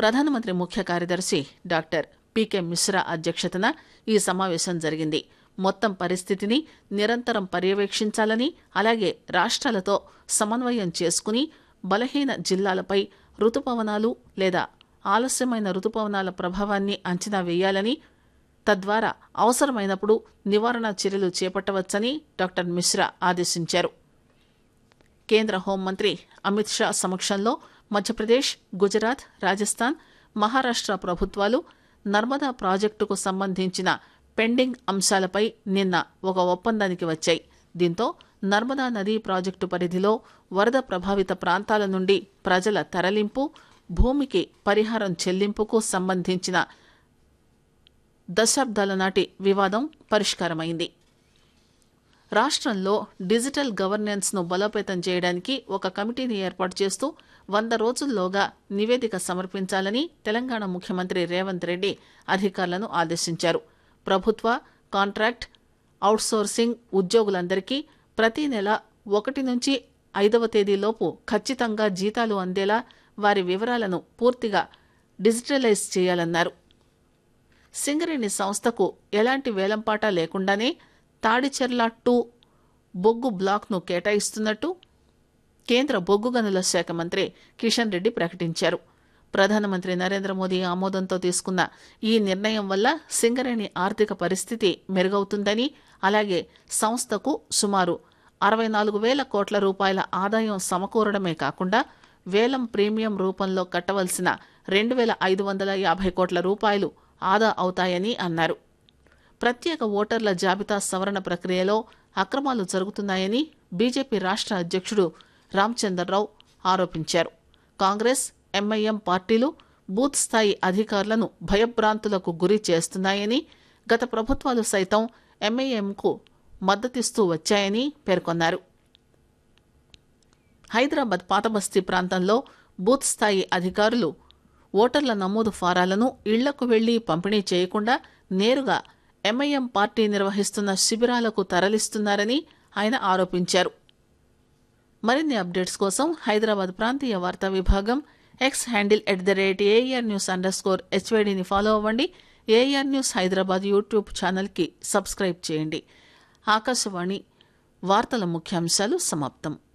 ప్రధానమంత్రి ముఖ్య కార్యదర్శి డాక్టర్ పీకే మిశ్రా అధ్యక్షతన ఈ సమావేశం జరిగింది మొత్తం పరిస్థితిని నిరంతరం పర్యవేక్షించాలని అలాగే రాష్ట్రాలతో సమన్వయం చేసుకుని బలహీన జిల్లాలపై రుతుపవనాలు లేదా ఆలస్యమైన రుతుపవనాల ప్రభావాన్ని అంచనా వేయాలని తద్వారా అవసరమైనప్పుడు నివారణ చర్యలు చేపట్టవచ్చని డాక్టర్ మిశ్రా ఆదేశించారు కేంద్ర హోంమంత్రి అమిత్ షా సమక్షంలో మధ్యప్రదేశ్ గుజరాత్ రాజస్థాన్ మహారాష్ట్ర ప్రభుత్వాలు నర్మదా ప్రాజెక్టుకు సంబంధించిన పెండింగ్ అంశాలపై నిన్న ఒక ఒప్పందానికి వచ్చాయి దీంతో నర్మదా నదీ ప్రాజెక్టు పరిధిలో వరద ప్రభావిత ప్రాంతాల నుండి ప్రజల తరలింపు భూమికి పరిహారం చెల్లింపుకు సంబంధించిన దశాబ్దాల నాటి వివాదం పరిష్కారమైంది రాష్ట్రంలో డిజిటల్ గవర్నెన్స్ ను బలోపేతం చేయడానికి ఒక కమిటీని ఏర్పాటు చేస్తూ వంద రోజుల్లోగా నివేదిక సమర్పించాలని తెలంగాణ ముఖ్యమంత్రి రేవంత్ రెడ్డి అధికారులను ఆదేశించారు ప్రభుత్వ కాంట్రాక్ట్ అవుట్సోర్సింగ్ ఉద్యోగులందరికీ ప్రతి నెల ఒకటి నుంచి ఐదవ తేదీలోపు ఖచ్చితంగా జీతాలు అందేలా వారి వివరాలను పూర్తిగా డిజిటలైజ్ చేయాలన్నారు సింగరేణి సంస్థకు ఎలాంటి వేలంపాట లేకుండానే తాడిచెర్ల టూ బొగ్గు బ్లాక్ను కేటాయిస్తున్నట్టు కేంద్ర బొగ్గు గనుల శాఖ మంత్రి కిషన్ రెడ్డి ప్రకటించారు ప్రధానమంత్రి నరేంద్ర మోదీ ఆమోదంతో తీసుకున్న ఈ నిర్ణయం వల్ల సింగరేణి ఆర్థిక పరిస్థితి మెరుగవుతుందని అలాగే సంస్థకు సుమారు అరవై నాలుగు వేల కోట్ల రూపాయల ఆదాయం సమకూరడమే కాకుండా వేలం ప్రీమియం రూపంలో కట్టవలసిన రెండు వేల ఐదు వందల యాభై కోట్ల రూపాయలు ఆదా అవుతాయని అన్నారు ప్రత్యేక ఓటర్ల జాబితా సవరణ ప్రక్రియలో అక్రమాలు జరుగుతున్నాయని బీజేపీ రాష్ట్ర అధ్యక్షుడు రామచంద్రరావు ఆరోపించారు కాంగ్రెస్ ఎంఐఎం పార్టీలు బూత్ స్థాయి అధికారులను భయభ్రాంతులకు గురి చేస్తున్నాయని గత ప్రభుత్వాలు సైతం ఎంఐఎంకు మద్దతిస్తూ వచ్చాయని పేర్కొన్నారు హైదరాబాద్ పాతబస్తీ ప్రాంతంలో బూత్ స్థాయి అధికారులు ఓటర్ల నమోదు ఫారాలను ఇళ్లకు వెళ్లి పంపిణీ చేయకుండా నేరుగా ఎంఐఎం పార్టీ నిర్వహిస్తున్న శిబిరాలకు తరలిస్తున్నారని ఆయన ఆరోపించారు మరిన్ని అప్డేట్స్ కోసం హైదరాబాద్ ప్రాంతీయ వార్తా విభాగం X handle at the rate AR news underscore హెచ్వైడిని ఫాలో అవ్వండి ఏఆర్ న్యూస్ హైదరాబాద్ యూట్యూబ్ ఛానల్కి సబ్స్క్రైబ్ చేయండి ఆకాశవాణి వార్తల ముఖ్యాంశాలు సమాప్తం